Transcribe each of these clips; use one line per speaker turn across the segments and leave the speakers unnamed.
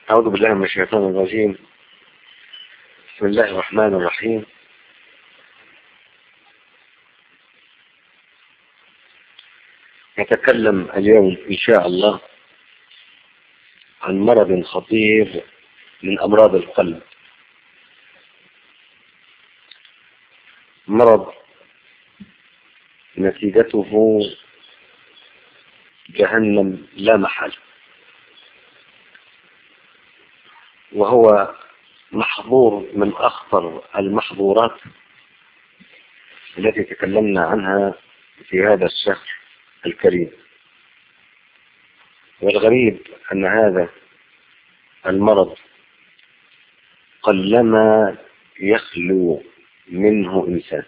أعوذ بالله من الشيطان الرجيم بسم الله الرحمن الرحيم نتكلم اليوم إن شاء الله عن مرض خطير من أمراض القلب مرض نتيجته جهنم لا محل وهو محظور من أخطر المحظورات التي تكلمنا عنها في هذا الشهر الكريم والغريب أن هذا المرض قلما يخلو منه إنسان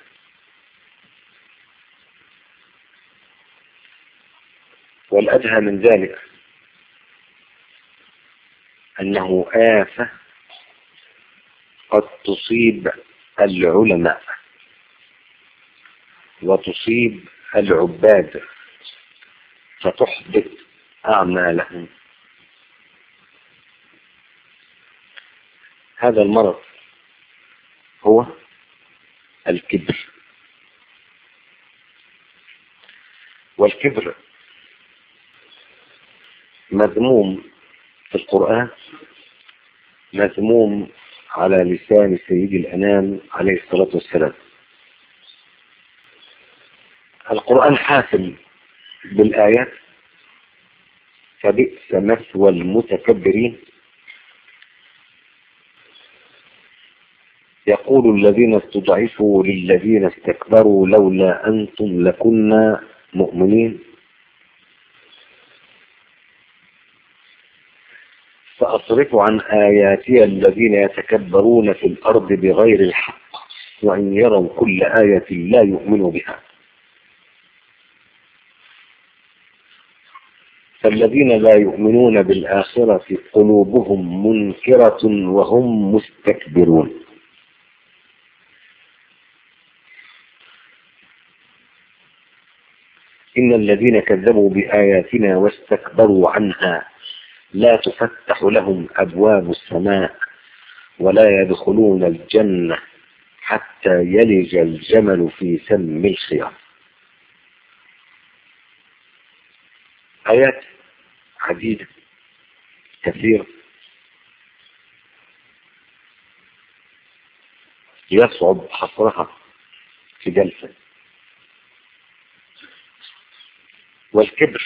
والأدهى من ذلك أنه آفة قد تصيب العلماء وتصيب العباد فتحبط أعمالهم هذا المرض هو الكبر والكبر مذموم في القرآن مذموم على لسان سيد الأنام عليه الصلاة والسلام القرآن حافل بالآيات فبئس مثوى المتكبرين يقول الذين استضعفوا للذين استكبروا لولا أنتم لكنا مؤمنين فأصرف عن آياتي الذين يتكبرون في الأرض بغير الحق وإن يروا كل آية لا يؤمنوا بها فالذين لا يؤمنون بالآخرة قلوبهم منكرة وهم مستكبرون إن الذين كذبوا بآياتنا واستكبروا عنها لا تفتح لهم أبواب السماء ولا يدخلون الجنة حتى يلج الجمل في سم الخياط آيات عديدة كثيرة يصعب حصرها في جلسة والكبر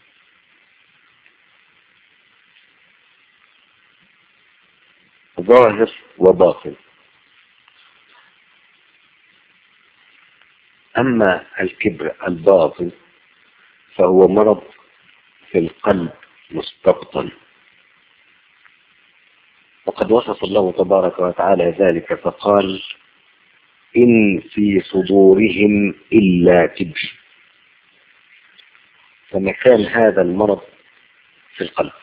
ظاهر وباطن أما الكبر الباطن فهو مرض في القلب مستبطن وقد وصف الله تبارك وتعالى ذلك فقال إن في صدورهم إلا كبر فمكان هذا المرض في القلب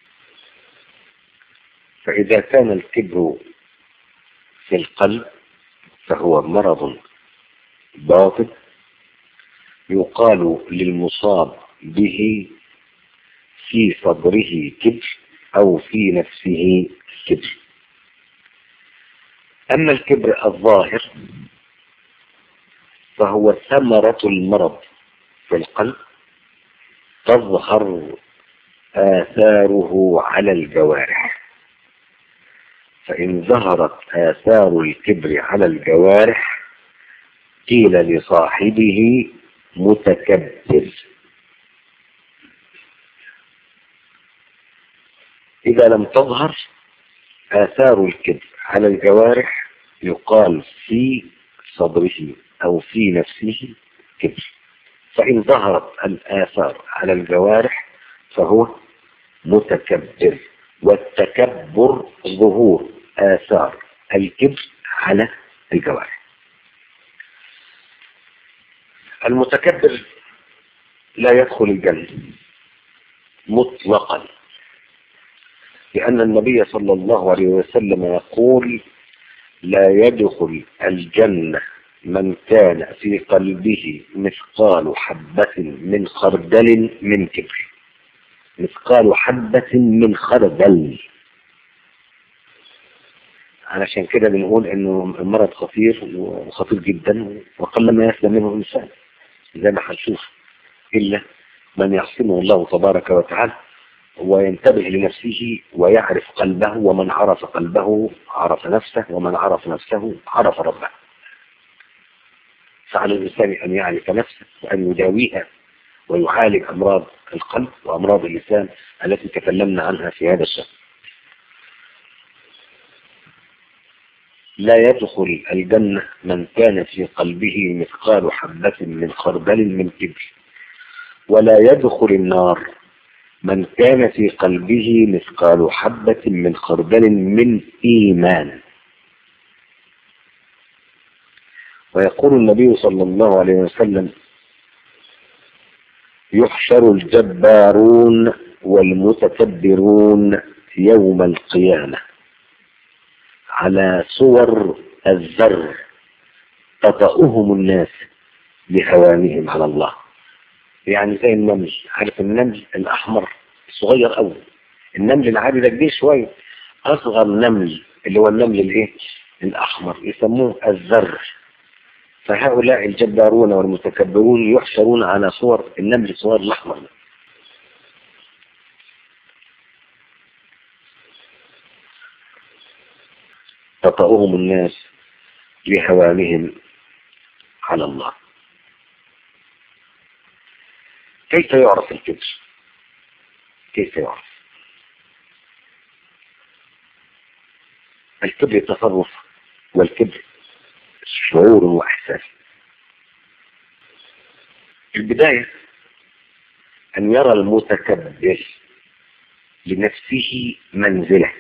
فإذا كان الكبر في القلب فهو مرض باطل يقال للمصاب به في صدره كبر أو في نفسه كبر أما الكبر الظاهر فهو ثمرة المرض في القلب تظهر آثاره على الجوارح فإن ظهرت آثار الكبر على الجوارح قيل لصاحبه متكبر إذا لم تظهر آثار الكبر على الجوارح يقال في صدره أو في نفسه كبر فإن ظهرت الآثار على الجوارح فهو متكبر والتكبر ظهور آثار الكبر على الجوارح المتكبر لا يدخل الجنة مطلقا لأن النبي صلى الله عليه وسلم يقول لا يدخل الجنة من كان في قلبه مثقال حبة من خردل من كبر مثقال حبة من خردل علشان كده بنقول انه المرض خطير وخطير جدا وقل ما يسلم منه الانسان زي ما هنشوف الا من يعصمه الله تبارك وتعالى وينتبه لنفسه ويعرف قلبه ومن عرف قلبه عرف نفسه ومن عرف نفسه عرف ربه فعلى الإنسان أن يعرف نفسه وأن يداويها ويعالج أمراض القلب وأمراض اللسان التي تكلمنا عنها في هذا الشهر لا يدخل الجنة من كان في قلبه مثقال حبة من خردل من كبر ولا يدخل النار من كان في قلبه مثقال حبة من خردل من إيمان ويقول النبي صلى الله عليه وسلم يحشر الجبارون والمتكبرون يوم القيامة على صور الذر تطأهم الناس لهوانهم على الله يعني زي النمل عارف النمل الأحمر صغير أوي النمل العادي ده كبير شوية أصغر نمل اللي هو النمل الإيه الأحمر يسموه الذر فهؤلاء الجبارون والمتكبرون يحشرون على صور النمل الصغير الأحمر ده تطأهم الناس لهوانهم على الله كيف يعرف الكبر كيف يعرف الكبر تصرف والكبر شعور واحساس البداية ان يرى المتكبر لنفسه منزله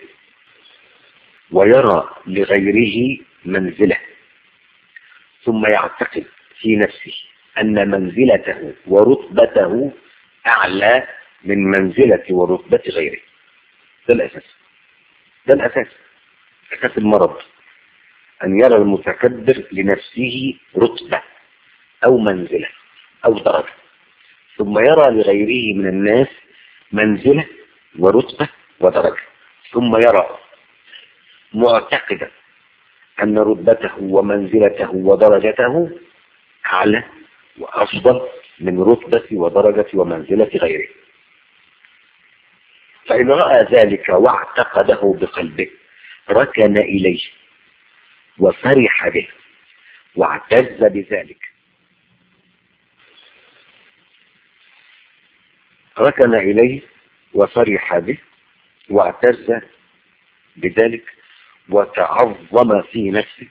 ويرى لغيره منزله ثم يعتقد في نفسه أن منزلته ورتبته أعلى من منزلة ورتبة غيره ده الأساس ده الأساس أساس المرض أن يرى المتكبر لنفسه رتبة أو منزلة أو درجة ثم يرى لغيره من الناس منزلة ورتبة ودرجة ثم يرى معتقدا أن رتبته ومنزلته ودرجته أعلى وأفضل من رتبة ودرجة ومنزلة غيره فإن رأى ذلك واعتقده بقلبه ركن إليه وفرح به واعتز بذلك ركن إليه وفرح به واعتز بذلك وتعظم في نفسه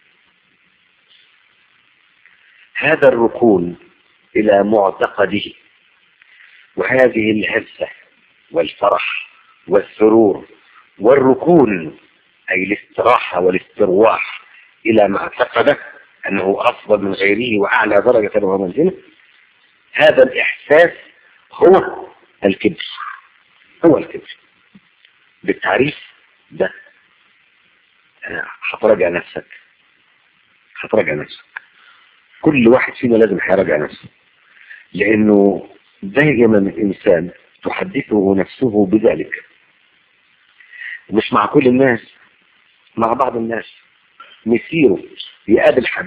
هذا الركون إلى معتقده وهذه الهزة والفرح والسرور والركون أي الاستراحة والاسترواح إلى ما اعتقده أنه أفضل من غيره وأعلى درجة ومنزلة هذا الإحساس هو الكبر هو الكبر بالتعريف ده هتراجع نفسك هتراجع نفسك كل واحد فينا لازم هيراجع نفسه لانه دائما الانسان تحدثه نفسه بذلك مش مع كل الناس مع بعض الناس مسيره يقابل حد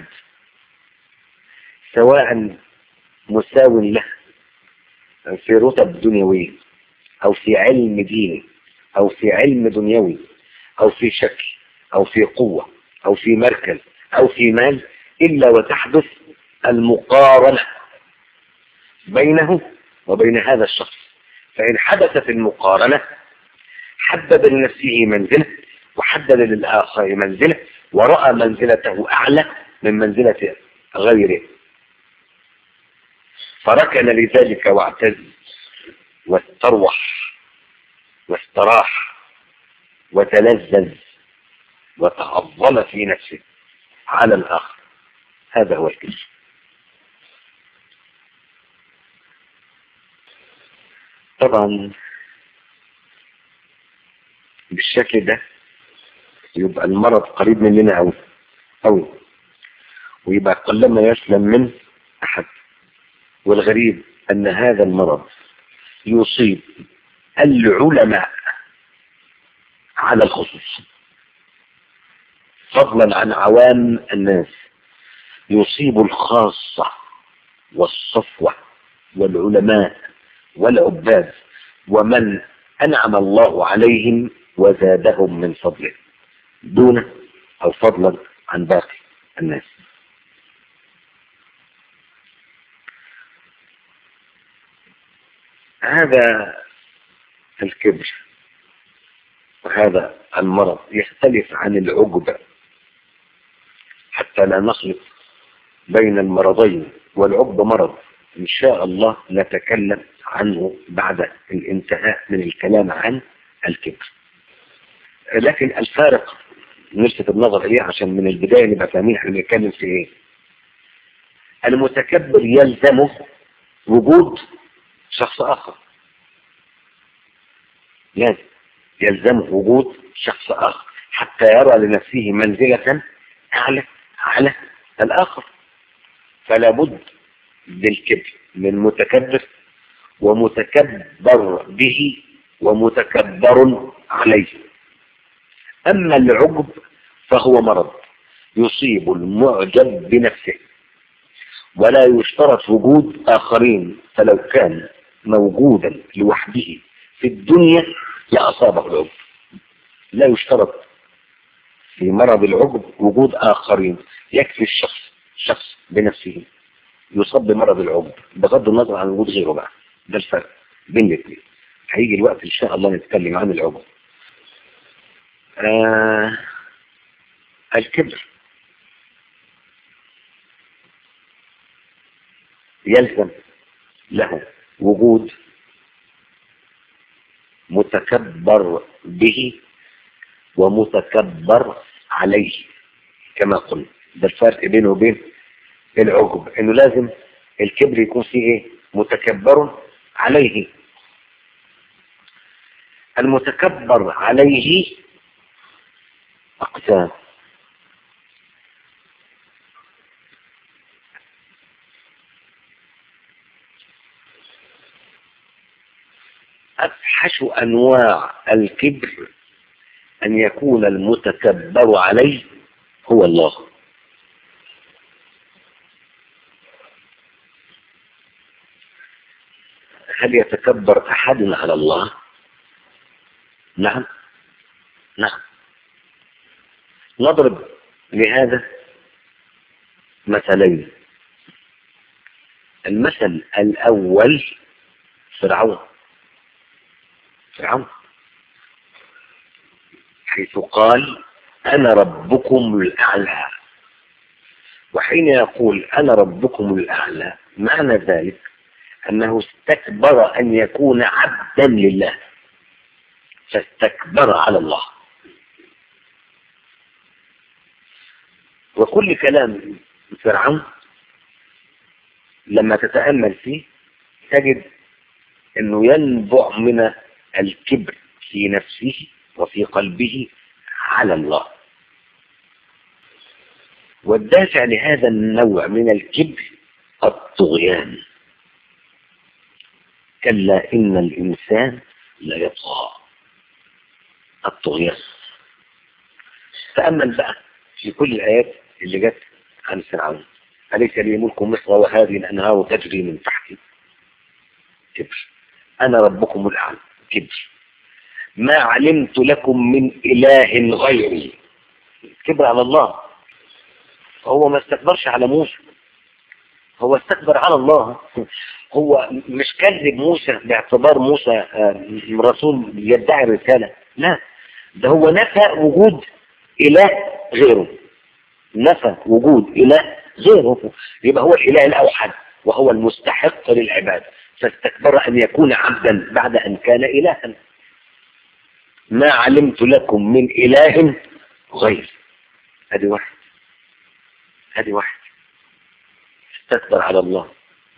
سواء مساو له في رتب دنيوية او في علم ديني او في علم دنيوي او في شكل او في قوة او في مركز او في مال الا وتحدث المقارنة بينه وبين هذا الشخص فإن حدثت المقارنة حدد لنفسه منزلة وحدد للآخر منزلة ورأى منزلته أعلى من منزلة غيره فركن لذلك واعتز واستروح واستراح وتلذذ وتعظم في نفسه على الآخر هذا هو الكبر طبعا بالشكل ده يبقى المرض قريب مننا أوي أوي ويبقى قلما يسلم من أحد والغريب أن هذا المرض يصيب العلماء على الخصوص فضلا عن عوام الناس يصيب الخاصة والصفوة والعلماء والعباد ومن أنعم الله عليهم وزادهم من فضله دون أو فضلا عن باقي الناس هذا الكبر وهذا المرض يختلف عن العجب حتى لا نخلط بين المرضين والعجب مرض إن شاء الله نتكلم عنه بعد الانتهاء من الكلام عن الكبر لكن الفارق نلفت النظر إليه عشان من البداية نبقى فاهمين احنا بنتكلم في ايه المتكبر يلزمه وجود شخص آخر لازم يلزمه وجود شخص آخر حتى يرى لنفسه منزلة أعلى على الآخر فلا بد بالكبر من متكبر ومتكبر به ومتكبر عليه أما العجب فهو مرض يصيب المعجب بنفسه ولا يشترط وجود آخرين فلو كان موجودا لوحده في الدنيا لأصابه العجب لا يشترط في مرض العجب وجود آخرين يكفي الشخص شخص بنفسه يصاب بمرض العجب بغض النظر عن وجود غيره بقى ده الفرق بين الاثنين هيجي الوقت ان شاء الله نتكلم عن العجب آه الكبر يلزم له وجود متكبر به ومتكبر عليه كما قلنا ده الفرق بينه وبين العجب انه لازم الكبر يكون فيه ايه متكبر عليه المتكبر عليه اقسام أفحش أنواع الكبر أن يكون المتكبر عليه هو الله هل يتكبر أحد على الله نعم نعم نضرب لهذا مثلين المثل الأول فرعون فرعون حيث قال أنا ربكم الأعلى وحين يقول أنا ربكم الأعلى معنى ذلك أنه استكبر أن يكون عبدا لله فاستكبر على الله وكل كلام فرعون لما تتأمل فيه تجد أنه ينبع من الكبر في نفسه وفي قلبه على الله والدافع لهذا النوع من الكبر الطغيان كلا إن الإنسان ليطغى الطغيان تأمل بقى في كل الآيات اللي جت عن فرعون أليس لي ملك مصر وهذه الأنهار تجري من تحتي كبر أنا ربكم الأعلى كبر ما علمت لكم من إله غيري كبر على الله هو ما استكبرش على موسى هو استكبر على الله هو مش كذب موسى باعتبار موسى رسول يدعي الرسالة لا ده هو نفى وجود إله غيره نفى وجود إله غيره يبقى هو الإله الأوحد وهو المستحق للعباد فاستكبر أن يكون عبدا بعد أن كان إلها ما علمت لكم من إله غير هذه واحد هذه واحد استكبر على الله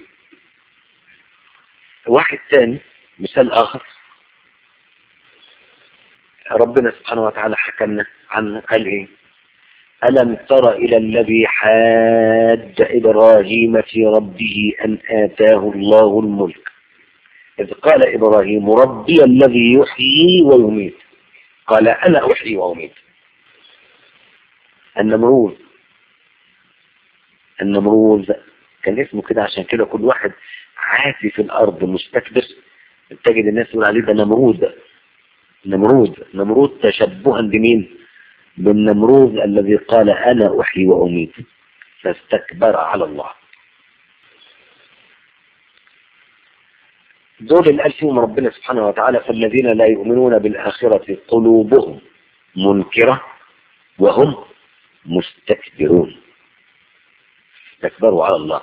واحد ثاني مثال آخر ربنا سبحانه وتعالى حكمنا عنه قال ايه ألم تر إلى الذي حاد إبراهيم في ربه أن آتاه الله الملك إذ قال إبراهيم ربي الذي يحيي ويميت قال أنا أحيي وأميت النمروذ النمروذ كان اسمه كده عشان كده كل واحد عاتي في الارض مستكبر تجد الناس تقول عليه ده نمرود نمرود نمرود تشبها بمين بالنمروذ الذي قال انا احيي واميت فاستكبر على الله دول اللي قال فيهم ربنا سبحانه وتعالى فالذين لا يؤمنون بالآخرة قلوبهم منكرة وهم مستكبرون استكبروا على الله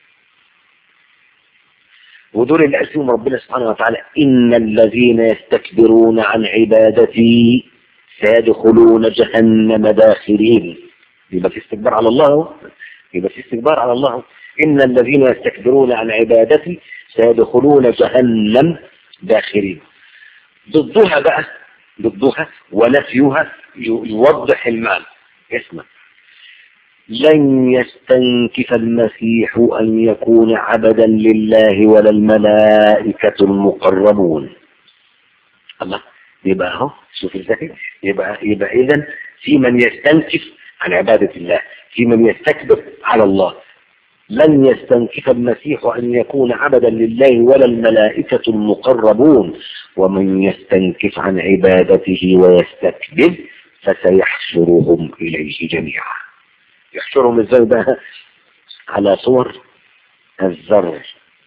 ودول اللي قال فيهم ربنا سبحانه وتعالى إن الذين يستكبرون عن عبادتي سيدخلون جهنم داخلين يبقى في استكبار على الله يبقى في استكبار على الله إن الذين يستكبرون عن عبادتي سيدخلون جهنم داخلين ضدها بقى ضدها ونفيها يوضح المعنى اسمع لن يستنكف المسيح أن يكون عبدا لله ولا الملائكة المقربون الله يبقى اهو شوف ازاي يبقى يبقى اذا في من يستنكف عن عبادة الله في من يستكبر على الله لن يستنكف المسيح أن يكون عبدا لله ولا الملائكة المقربون ومن يستنكف عن عبادته ويستكبر فسيحشرهم إليه جميعا يحشرهم ازاي بقى على صور الذر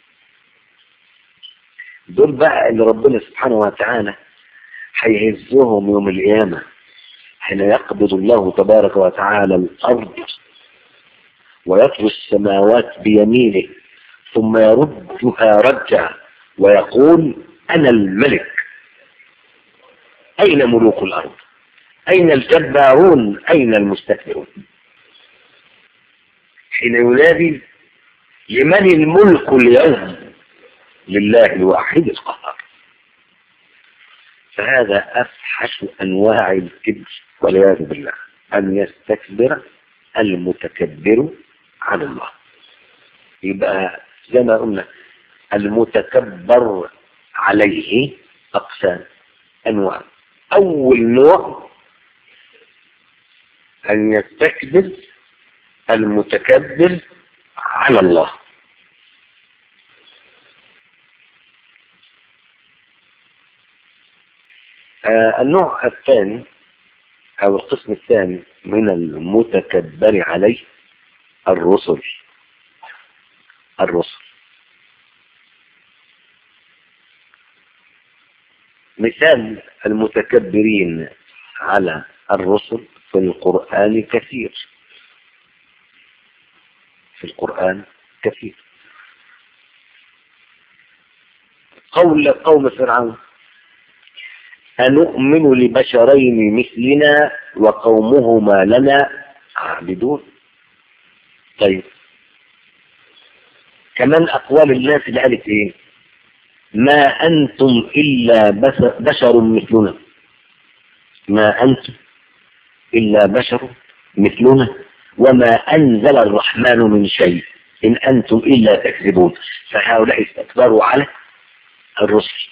دول بقى اللي ربنا سبحانه وتعالى هيهزهم يوم القيامة حين يقبض الله تبارك وتعالى الأرض ويطوي السماوات بيمينه ثم يردها رجع ويقول أنا الملك أين ملوك الأرض أين الجبارون أين المستكبرون حين ينادي لمن الملك اليوم لله الواحد القهار فهذا أفحش أنواع الكبر والعياذ بالله أن يستكبر المتكبر على الله يبقى زي ما قلنا المتكبر عليه أقسام أنواع أول نوع أن يستكبر المتكبر على الله آه النوع الثاني أو القسم الثاني من المتكبر عليه الرسل الرسل مثال المتكبرين على الرسل في القرآن كثير في القرآن كثير قول قوم فرعون أنؤمن لبشرين مثلنا وقومهما لنا عابدون طيب كمان أقوال الناس اللي قالت إيه ما أنتم إلا بشر مثلنا ما أنتم إلا بشر مثلنا وما أنزل الرحمن من شيء إن أنتم إلا تكذبون فهؤلاء استكبروا على الرسل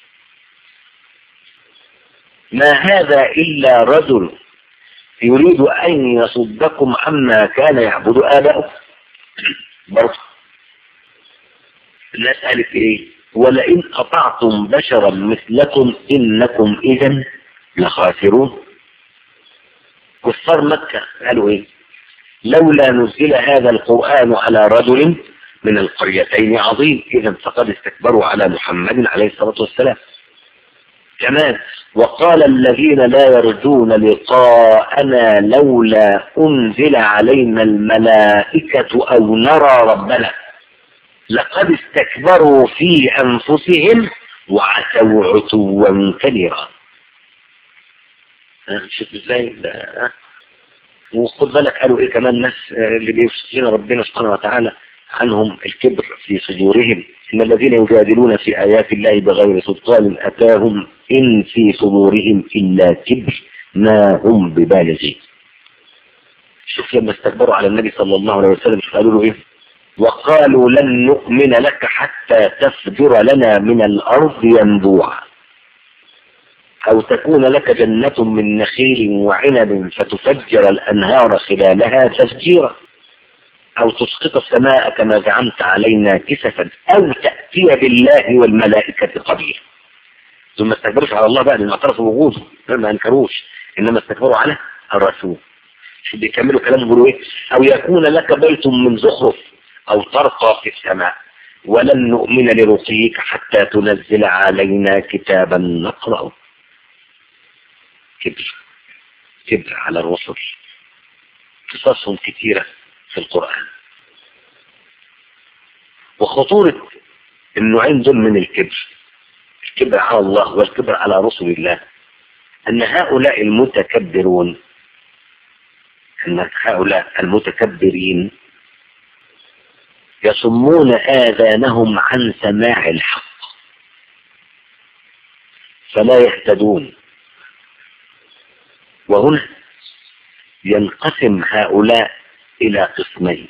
ما هذا إلا رجل يريد أن يصدكم عما كان يعبد آباؤكم برضه الناس قالت إيه ولئن أطعتم بشرا مثلكم إنكم إذا لخاسرون كفار مكة قالوا إيه لولا نزل هذا القرآن على رجل من القريتين عظيم إذا فقد استكبروا على محمد عليه الصلاة والسلام كمان وقال الذين لا يرجون لقاءنا لولا أنزل علينا الملائكة أو نرى ربنا لقد استكبروا في أنفسهم وعتوا عتوا كبيرا شوف ازاي ده وخد بالك قالوا ايه كمان ناس اللي بيوصف لنا ربنا سبحانه وتعالى عنهم الكبر في صدورهم ان الذين يجادلون في ايات الله بغير سلطان اتاهم ان في صدورهم الا كبر ما هم ببالغين شوف لما استكبروا على النبي صلى الله عليه وسلم قالوا له ايه وقالوا لن نؤمن لك حتى تفجر لنا من الارض ينبوعا أو تكون لك جنة من نخيل وعنب فتفجر الأنهار خلالها تفجيرا أو تسقط السماء كما زعمت علينا كسفا أو تأتي بالله والملائكة قبيلا ثم استكبروا على الله بقى لأن اعترفوا بوجوده ما انكروش إنما استكبروا على الرسول شو بيكملوا كلامهم بيقولوا إيه أو يكون لك بيت من زخرف أو ترقى في السماء ولن نؤمن لرقيك حتى تنزل علينا كتابا نقرأه كبر كبر على الرسل قصصهم كثيرة في القرآن وخطورة النوعين دول من الكبر الكبر على الله والكبر على رسل الله أن هؤلاء المتكبرون أن هؤلاء المتكبرين يصمون آذانهم عن سماع الحق فلا يهتدون وهنا ينقسم هؤلاء إلى قسمين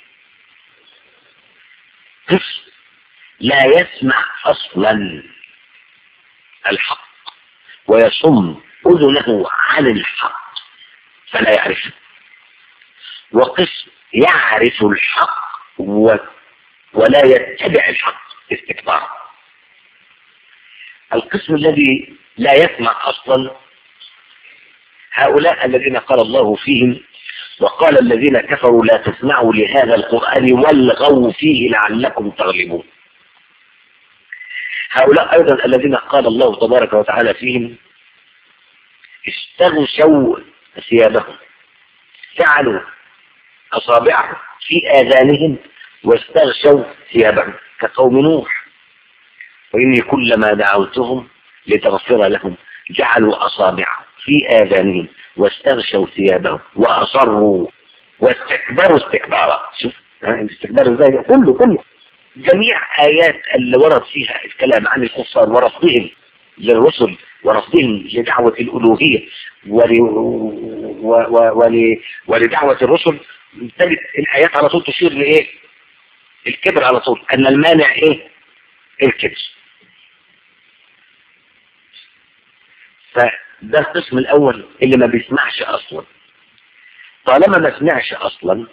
قسم لا يسمع أصلا الحق ويصم أذنه عن الحق فلا يعرفه وقسم يعرف الحق و... ولا يتبع الحق استكبارا القسم الذي لا يسمع أصلا هؤلاء الذين قال الله فيهم وقال الذين كفروا لا تسمعوا لهذا القرآن والغوا فيه لعلكم تغلبون هؤلاء أيضا الذين قال الله تبارك وتعالى فيهم استغشوا ثيابهم جعلوا أصابعهم في آذانهم واستغشوا ثيابهم كقوم نوح وإني كلما دعوتهم لتغفر لهم جعلوا أصابعهم في آذانهم واستغشوا ثيابهم وأصروا واستكبروا استكبارا شوف الاستكبار ازاي كله كله جميع آيات اللي ورد فيها الكلام عن الكفار ورفضهم للرسل ورفضهم لدعوة الألوهية ول... و... و... ول... ولدعوة الرسل تجد الآيات على طول تشير لإيه الكبر على طول أن المانع إيه الكبر فده القسم الأول اللي ما بيسمعش أصلا طالما ما سمعش أصلا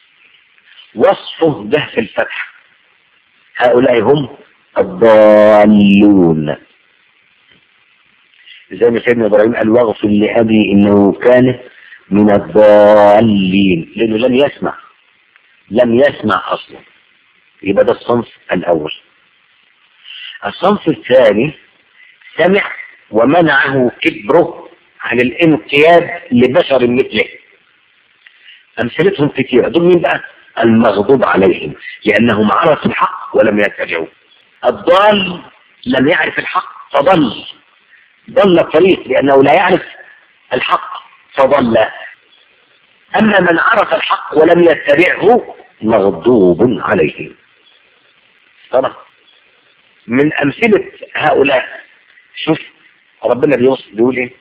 وصفه ده في الفتح هؤلاء هم الضالون زي ما سيدنا إبراهيم قال واغفر لأبي إنه كان من الضالين لأنه لم يسمع لم يسمع أصلا يبقى ده الصنف الأول الصنف الثاني سمع ومنعه كبره عن الانقياد لبشر مثله أمثلتهم كثيرة دول مين بقى المغضوب عليهم لأنهم عرفوا الحق ولم يتبعوه الضال لم يعرف الحق فضل ضل الطريق لأنه لا يعرف الحق فضل أما من عرف الحق ولم يتبعه مغضوب عليهم طبعا من أمثلة هؤلاء شوف ربنا بيوصف بيقول ايه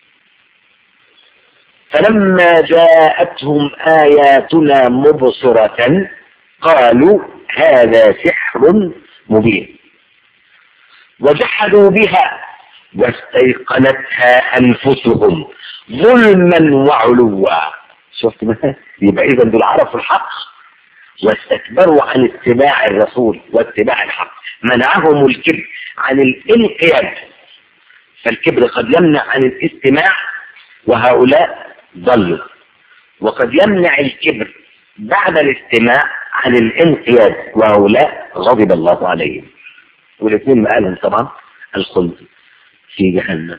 فلما جاءتهم آياتنا مبصرة قالوا هذا سحر مبين وجحدوا بها واستيقنتها أنفسهم ظلما وعلوا شفت مثلا يبقى إذا دول عرفوا الحق واستكبروا عن اتباع الرسول واتباع الحق منعهم الكبر عن الانقياد فالكبر قد يمنع عن الاستماع وهؤلاء ضلوا وقد يمنع الكبر بعد الاستماع عن الانقياد وهؤلاء غضب الله عليهم والاثنين مقالهم طبعا الخلد في جهنم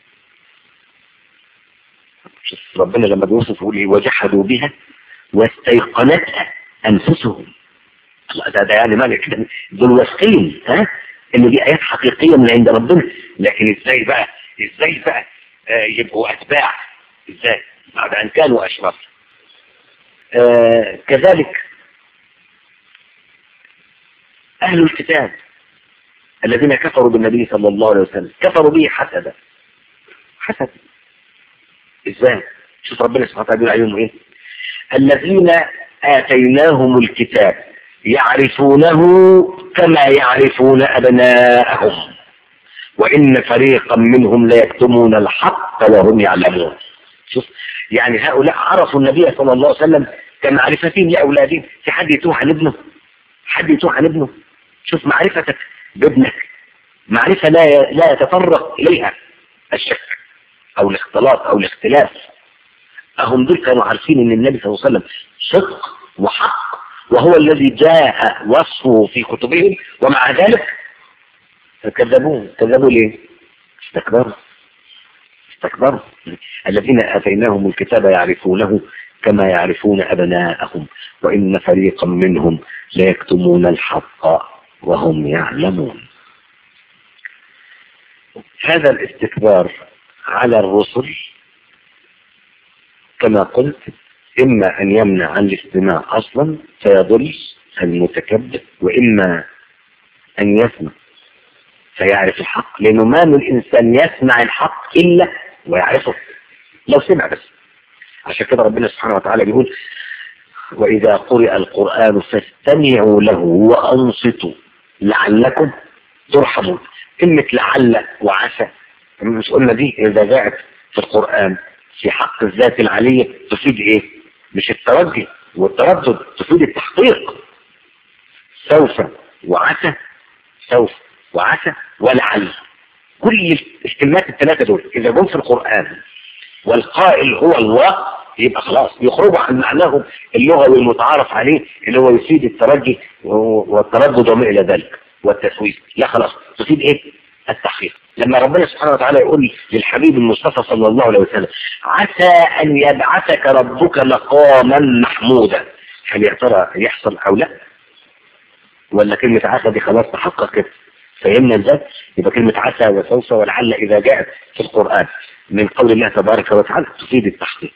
شوف ربنا لما بيوصف يقول ايه وجحدوا بها واستيقنتها انفسهم الله ده, ده يعني مالك دول واثقين ها ان دي ايات حقيقيه من عند ربنا لكن ازاي بقى ازاي بقى آه يبقوا اتباع ازاي بعد ان كانوا اشراف آه كذلك اهل الكتاب الذين كفروا بالنبي صلى الله عليه وسلم كفروا به حسدا حسد ازاي شوف ربنا سبحانه وتعالى عليهم ايه الذين آتيناهم الكتاب يعرفونه كما يعرفون أبناءهم وإن فريقا منهم ليكتمون الحق وهم يعلمون شوف يعني هؤلاء عرفوا النبي صلى الله عليه وسلم كمعرفتهم لأولادهم في حد يتوه عن ابنه حد يتوه عن ابنه شوف معرفتك بابنك معرفة لا لا يتطرق إليها الشك أو الاختلاط أو الاختلاف أهم دول كانوا عارفين أن النبي صلى الله عليه وسلم صدق وحق وهو الذي جاء وصفه في كتبهم ومع ذلك كذبوه كذبوا ليه استكبروا استكبروا الذين آتيناهم الكتاب يعرفونه كما يعرفون أبناءهم وإن فريقا منهم ليكتمون الحق وهم يعلمون هذا الاستكبار على الرسل كما قلت إما أن يمنع عن الاستماع أصلا فيضل المتكبر وإما أن يسمع فيعرف الحق لأنه ما من إنسان يسمع الحق إلا ويعرفه لو سمع بس عشان كده ربنا سبحانه وتعالى بيقول وإذا قرئ القرآن فاستمعوا له وأنصتوا لعلكم ترحمون كلمة لعل وعسى مش قلنا دي إذا جاءت في القرآن في حق الذات العلية تفيد إيه؟ مش الترجي والتردد تفيد التحقيق سوف وعسى سوف وعسى ولعل كل الكلمات الثلاثة دول إذا جم في القرآن والقائل هو الله يبقى خلاص يخرجوا عن معناهم اللغوي المتعارف عليه اللي هو يفيد الترجي والتردد وما إلى ذلك والتسويف لا خلاص تفيد إيه؟ التحقيق لما ربنا سبحانه وتعالى يقول للحبيب المصطفى صلى الله عليه وسلم عسى أن يبعثك ربك مقاما محمودا هل يا ترى يحصل أو لا ولا كلمة عسى دي خلاص تحققت فهمنا ازاي يبقى كلمة عسى وسوف ولعل إذا جاءت في القرآن من قول الله تبارك وتعالى تفيد التحقيق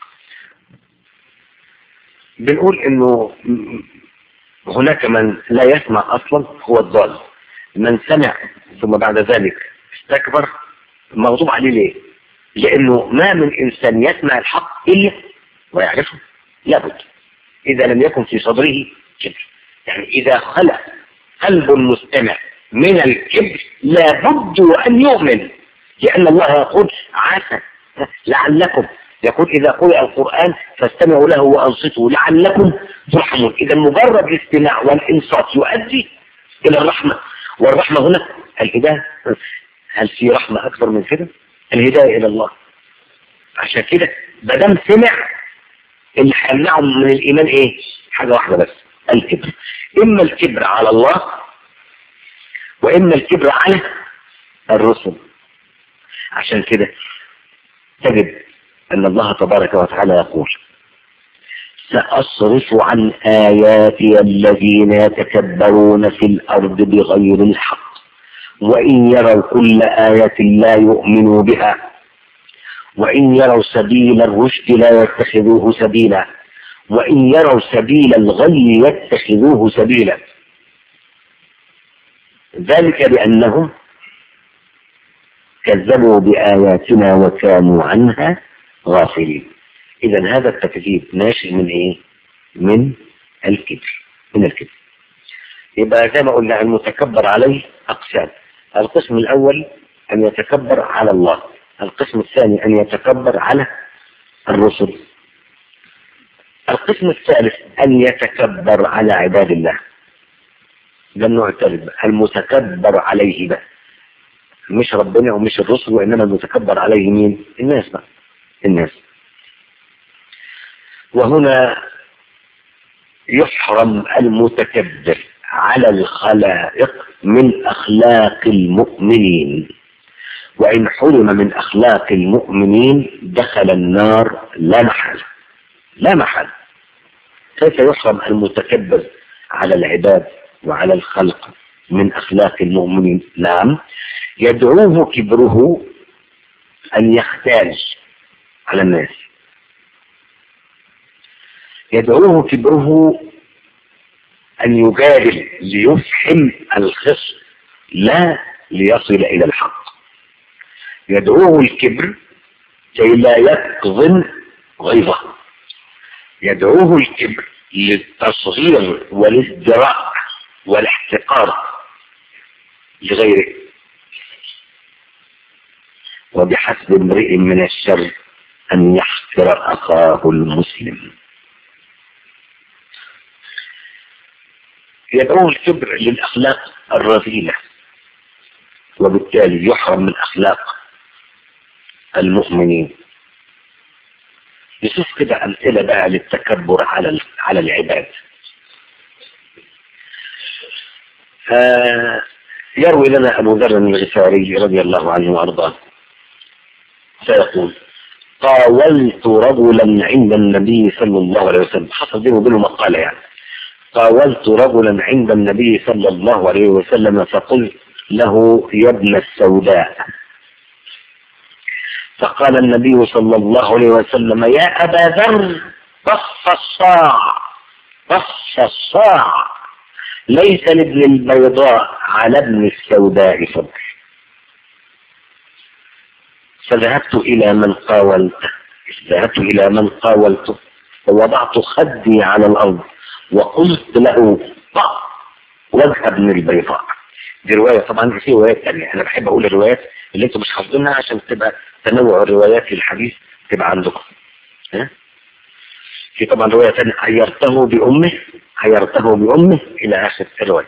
بنقول انه هناك من لا يسمع اصلا هو الضال من سمع ثم بعد ذلك استكبر مغضوب عليه ليه لانه ما من انسان يسمع الحق الا ويعرفه لابد اذا لم يكن في صدره كبر يعني اذا خلق قلب المستمع من الكبر لابد ان يؤمن لان الله يقول عسى لعلكم يقول إذا قرئ القرآن فاستمعوا له وأنصتوا لعلكم ترحمون إذا مجرد الاستماع والإنصات يؤدي إلى الرحمة والرحمة هنا الهداية هل في رحمة أكبر من كده الهداية إلى الله عشان كده بدم سمع اللي هيمنعه من الإيمان إيه حاجة واحدة بس الكبر إما الكبر على الله وإما الكبر على الرسل عشان كده تجد أن الله تبارك وتعالى يقول سأصرف عن آياتي الذين يتكبرون في الأرض بغير الحق وإن يروا كل آية لا يؤمنوا بها وإن يروا سبيل الرشد لا يتخذوه سبيلا وإن يروا سبيل الغي يتخذوه سبيلا ذلك بأنهم كذبوا بآياتنا وكانوا عنها غافلين إذا هذا التكذيب ناشئ من إيه؟ من الكبر من الكبر يبقى زي ما قلنا المتكبر عليه أقسام القسم الأول أن يتكبر على الله القسم الثاني أن يتكبر على الرسل القسم الثالث أن يتكبر على عباد الله ده النوع الثالث المتكبر عليه بقى مش ربنا ومش الرسل وإنما المتكبر عليه مين الناس بقى الناس وهنا يحرم المتكبر على الخلائق من أخلاق المؤمنين وإن حرم من أخلاق المؤمنين دخل النار لا محل لا محل كيف يحرم المتكبر على العباد وعلى الخلق من أخلاق المؤمنين نعم يدعوه كبره أن يختاج على الناس يدعوه كبره أن يجادل ليفحم الخصم لا ليصل إلى الحق يدعوه الكبر كي لا يكظم غيظه يدعوه الكبر للتصغير والازدراء والاحتقار لغيره وبحسب امرئ من الشر أن يحقر أخاه المسلم يدعو الكبر للأخلاق الرذيلة وبالتالي يحرم من أخلاق المؤمنين نشوف كده أمثلة بقى للتكبر على على العباد آه يروي لنا أبو ذر الغفاري رضي الله عنه وأرضاه فيقول قاولت رجلا عند النبي صلى الله عليه وسلم حصل بينه وبينه مقالة يعني قاولت رجلا عند النبي صلى الله عليه وسلم فقلت له يا ابن السوداء فقال النبي صلى الله عليه وسلم يا أبا ذر قص الصاع قص الصاع ليس لابن البيضاء على ابن السوداء فضل فذهبت إلى من قاولته ذهبت إلى من قاولته ووضعت خدي على الأرض وقلت له ضع وجه ابن البيضاء دي رواية طبعا في روايات تانية أنا بحب أقول الروايات اللي أنتم مش حافظينها عشان تبقى تنوع الروايات للحديث تبقى عندكم ها؟ في طبعا رواية ثانية عيرته بأمه عيرته بأمه إلى آخر الرواية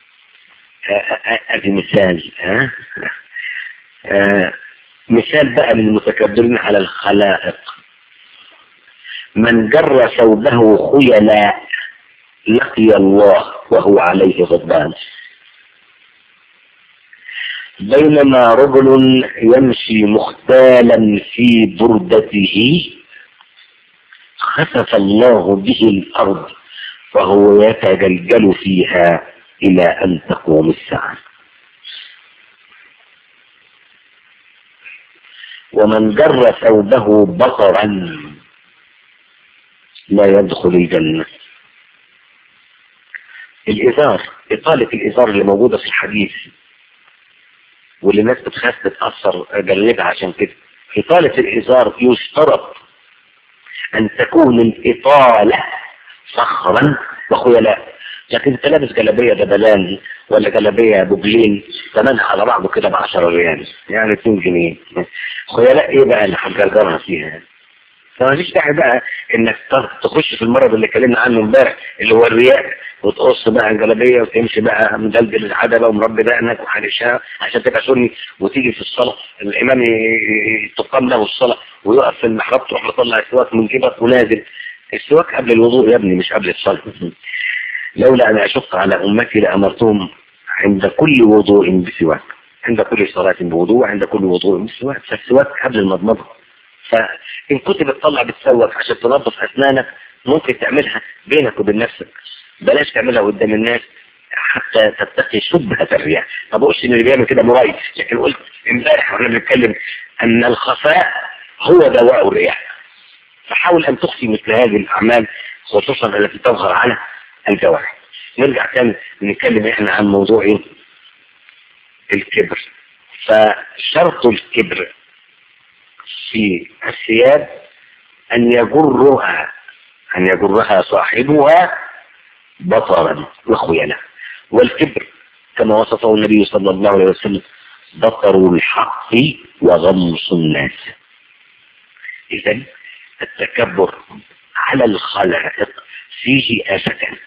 أدي مثال ها آه مثال بقى للمتكبرين على الخلائق من جر ثوبه خيلاء لقي الله وهو عليه غضبان بينما رجل يمشي مختالا في بردته خسف الله به الأرض وهو يتجلجل فيها إلى أن تقوم الساعة ومن جر ثوبه بطرا لا يدخل الجنة الإزار إطالة الإزار اللي موجودة في الحديث واللي الناس بتخاف تتأثر جلدها عشان كده إطالة الإزار يشترط أن تكون الإطالة صخرا وخيلاء لكن انت لابس جلابيه دبلان ولا جلابيه بوبلين ثمنها على بعضه كده ب 10 ريال يعني 2 جنيه خيلاء ايه بقى اللي هتجرجرها فيها فما فيش داعي بقى انك تخش في المرض اللي اتكلمنا عنه امبارح اللي هو الرياء وتقص بقى الجلابيه وتمشي بقى مدلدل العدبه ومربي دقنك وحارشها عشان تبقى سني وتيجي في الصلاه الامام تقام له الصلاه ويقف في المحراب تروح مطلع السواك من جيبك ونازل السواك قبل الوضوء يا ابني مش قبل الصلاه لولا أن أشق على أمتي لأمرتهم عند كل وضوء بسواك عند كل صلاة بوضوء عند كل وضوء بسواك فالسواك قبل المضمضة فإن كنت بتطلع بتسوك عشان تنظف أسنانك ممكن تعملها بينك وبين نفسك بلاش تعملها قدام الناس حتى تتقي شبهة الرياء ما بقولش ان اللي بيعمل كده مريض لكن قلت امبارح واحنا بنتكلم ان الخفاء هو دواء الرياء فحاول ان تخفي مثل هذه الاعمال خصوصا التي تظهر على الجوارح نرجع تاني نتكلم احنا عن موضوع ايه الكبر فشرط الكبر في الثياب ان يجرها ان يجرها صاحبها بطرا وخيلا والكبر كما وصفه النبي صلى الله عليه وسلم بطر الحق وغمص الناس اذا التكبر على الخلائق فيه آفتان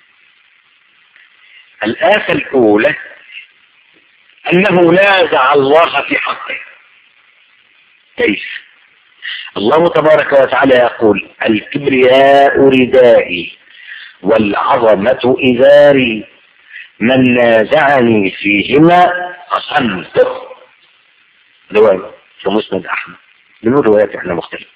الآفة الأولى أنه نازع الله في حقه كيف الله تبارك وتعالى يقول الكبرياء ردائي والعظمة إزاري من نازعني فيهما قسمته رواية في مسند أحمد من روايات احنا مختلفة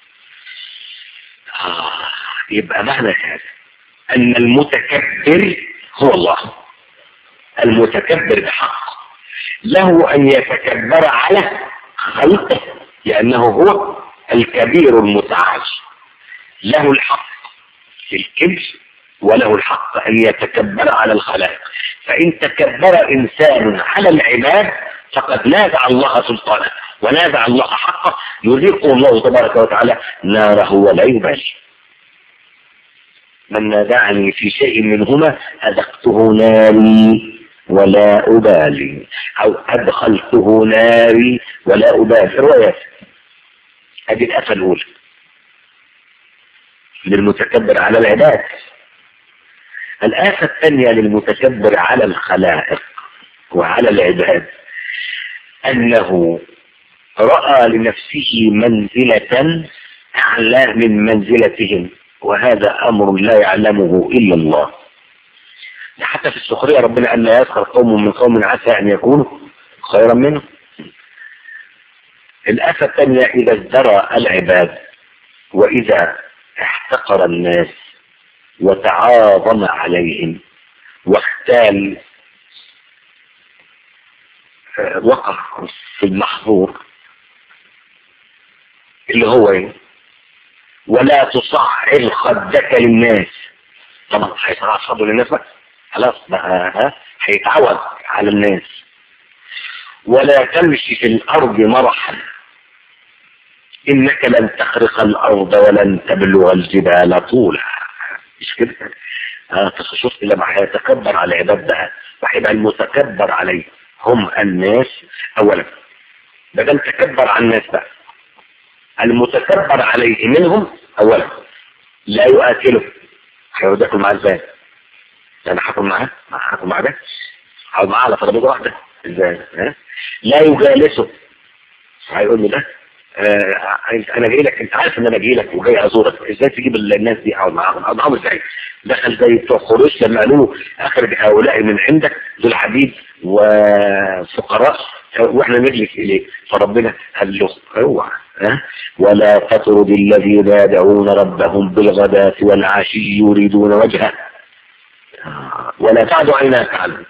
آه يبقى معنى هذا أن المتكبر هو الله المتكبر بحق له أن يتكبر على خلقه لأنه هو الكبير المتعال له الحق في الكبر وله الحق أن يتكبر على الخلائق فإن تكبر إنسان على العباد فقد نازع الله سلطانه ونازع الله حقه يذيقه الله تبارك وتعالى ناره ولا يبالي من نازعني في شيء منهما أذقته ناري ولا أبالي أو أدخلته ناري ولا أبالي روايات هذه الآفة الأولى للمتكبر على العباد الآفة الثانية للمتكبر على الخلائق وعلى العباد أنه رأى لنفسه منزلة أعلى من منزلتهم وهذا أمر لا يعلمه إلا الله حتى في السخرية ربنا أن لا يسخر قوم من قوم عسى أن يكونوا خيرا منه الآفة الثانية إذا ازدرى العباد وإذا احتقر الناس وتعاظم عليهم واختال وقع في المحظور اللي هو ايه ولا تصعر خدك للناس طبعا هيصعر خده للناس بقى خلاص بقى ها هيتعود على الناس ولا تمشي في الارض مرحا انك لن تخرق الارض ولن تبلغ الجبال طولا مش كده اه شفت لما هيتكبر على العباد ده وهيبقى المتكبر عليه هم الناس اولا بدل تكبر على الناس بقى المتكبر عليه منهم اولا لا يؤكله هيقعد ياكل معاه ازاي انا هاكل معاه هاكل معاه ده هقعد معاه على ترابيزه واحده ازاي ها لا يجالسه هيقول له ده آه انا جاي لك انت عارف ان انا جاي لك وجاي ازورك ازاي تجيب الناس دي اقعد معاهم اقعد معاهم ازاي دخل زي بتوع قريش لما قالوا له اخرج هؤلاء من عندك ذو الحديد وفقراء واحنا نجلس اليه فربنا قال له اوعى ها ولا تطرد الذين يدعون ربهم بالغداة والعشي يريدون وجهه ولا تعد عيناك عنهم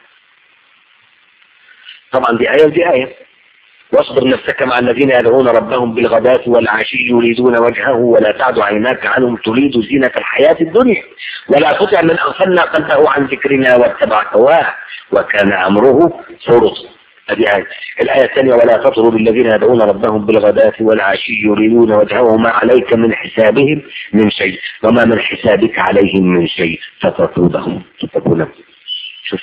طبعا دي آية ودي آية واصبر نفسك مع الذين يدعون ربهم بالغداة والعشي يريدون وجهه ولا تعد عيناك عنهم تريد زينة الحياة الدنيا ولا تطع من أغفلنا قلبه عن ذكرنا واتبع هواه وكان أمره فرطا هذه آية الآية الثانية ولا تطرد الذين يدعون ربهم بالغداة والعشي يريدون وجهه وما عليك من حسابهم من شيء وما من حسابك عليهم من شيء فتطردهم تكون شوف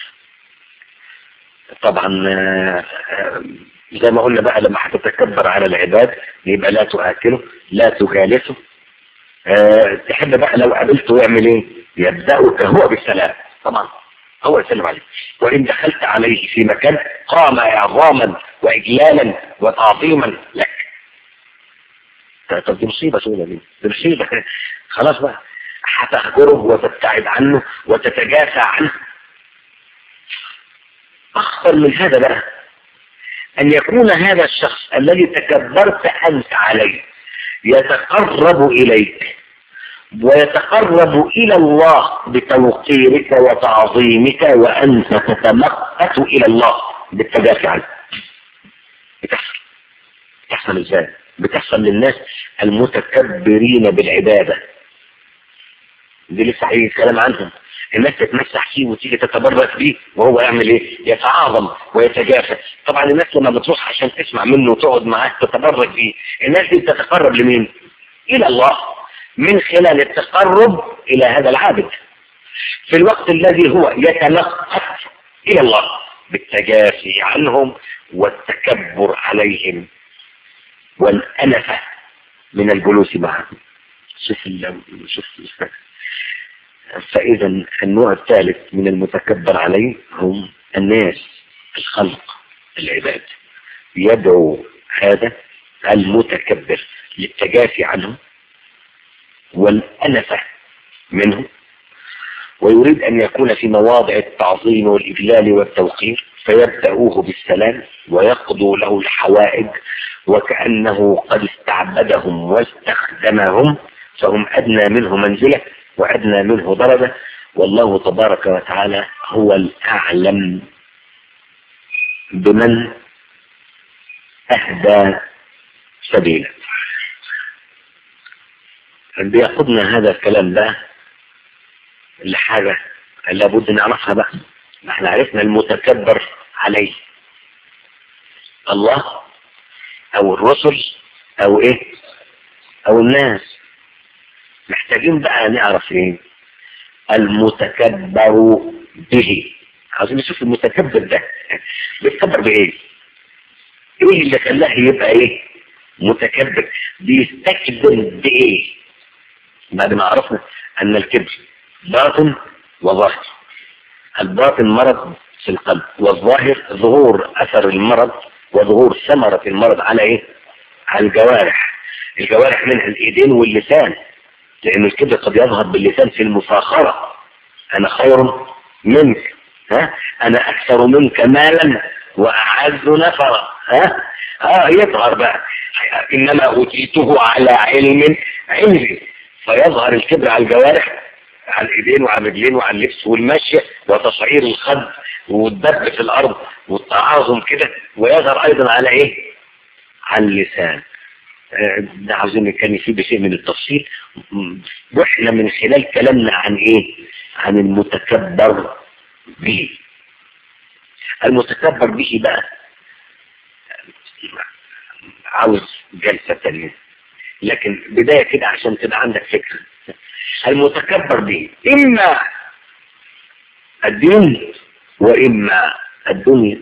طبعا زي ما قلنا بقى لما هتتكبر على العباد يبقى لا تؤكله لا تجالسه أه تحب بقى لو قابلته يعمل ايه يبدأك هو بالسلام طبعا هو يسلم عليك وإن دخلت عليه في مكان قام إعظاما وإجلالا وتعظيما لك طب دي مصيبة سودة دي دي مصيبة خلاص بقى هتهجره وتبتعد عنه وتتجافى عنه أخطر من هذا بقى أن يكون هذا الشخص الذي تكبرت أنت عليه يتقرب إليك ويتقرب إلى الله بتوقيرك وتعظيمك وأنت تتمقت إلى الله بالتدافع عنه بتحصل بتحصل إزاي بتحصل للناس المتكبرين بالعبادة دي لسه هيجي الكلام عنهم الناس تتمسح فيه وتيجي تتبرك بيه وهو يعمل ايه يتعاظم ويتجافى طبعا الناس لما بتروح عشان تسمع منه وتقعد معاه تتبرك بيه الناس دي بتتقرب لمين الى الله من خلال التقرب الى هذا العابد في الوقت الذي هو يتنقط الى الله بالتجافي عنهم والتكبر عليهم والأنفة من الجلوس معهم شوف شوف فإذا النوع الثالث من المتكبر عليه هم الناس الخلق العباد يدعو هذا المتكبر للتجافي عنه والأنفة منه ويريد أن يكون في مواضع التعظيم والإجلال والتوقير فيبدأوه بالسلام ويقضوا له الحوائج وكأنه قد استعبدهم واستخدمهم فهم أدنى منه منزلة وأدنى منه درجة والله تبارك وتعالى هو الأعلم بمن أهدى سبيلا بيقودنا هذا الكلام ده لحاجة لابد نعرفها بقى احنا عرفنا المتكبر عليه الله او الرسل او ايه او الناس محتاجين بقى نعرف ايه المتكبر به عاوزين نشوف المتكبر ده بيتكبر بايه ايه اللي خلاه يبقى ايه متكبر بيستكبر بايه بعد ما عرفنا ان الكبر باطن وظاهر الباطن مرض في القلب والظاهر ظهور اثر المرض وظهور ثمرة المرض على ايه على الجوارح الجوارح منها الايدين واللسان لان الكبر قد يظهر باللسان في المفاخرة انا خير منك ها انا اكثر منك مالا واعز نفرا ها اه يظهر بقى انما اوتيته على علم عندي فيظهر الكبر على الجوارح على الايدين وعلى الرجلين وعلى اللبس والمشي وتصعير الخد والدب في الارض والتعاظم كده ويظهر ايضا على ايه على اللسان ده عاوزين نتكلم فيه بشيء من التفصيل واحنا من خلال كلامنا عن ايه عن المتكبر به المتكبر به بقى عاوز جلسة تانية لكن بداية كده عشان تبقى عندك فكرة المتكبر به إما الدين وإما الدنيا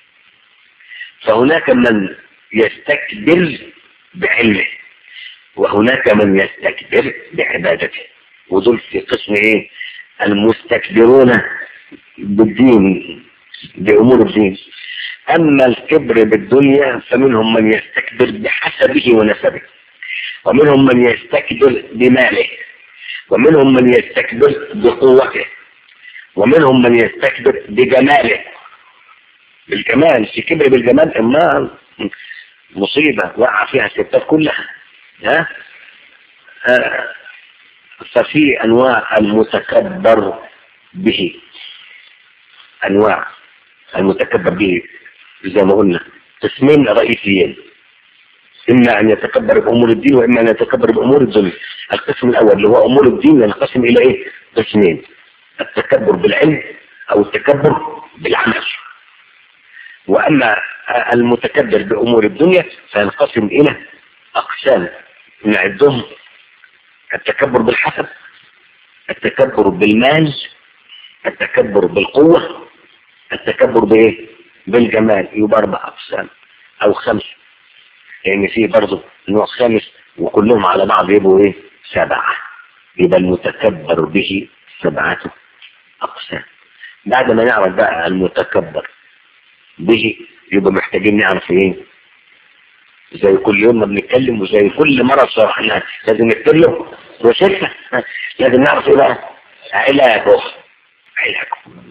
فهناك من يستكبر بعلمه وهناك من يستكبر بعبادته ودول في قسم ايه المستكبرون بالدين بأمور الدين أما الكبر بالدنيا فمنهم من يستكبر بحسبه ونسبه ومنهم من يستكبر بماله ومنهم من يستكبر بقوته ومنهم من يستكبر بجماله بالجمال في كبر بالجمال اما مصيبة وقع فيها الستات كلها ها آه. ففي انواع المتكبر به انواع المتكبر به زي ما قلنا قسمين رئيسيين اما ان يتكبر بامور الدين واما ان يتكبر بامور الدنيا القسم الاول اللي هو امور الدين ينقسم الى ايه قسمين التكبر بالعلم او التكبر بالعمل واما المتكبر بامور الدنيا فينقسم الى اقسام نعدهم التكبر بالحسب التكبر بالمال التكبر بالقوة التكبر بايه بالجمال يبقى اربع اقسام او خمسة لان في برضه نوع خامس وكلهم على بعض يبقوا ايه سبعة يبقى المتكبر به سبعة اقسام بعد ما نعرف بقى المتكبر به يبقى محتاجين نعرف ايه زي كل يوم ما بنتكلم وزي كل مرة شرحنا لازم نتكلم وشرحنا لازم نعرف ايه بقى علاجه علاجه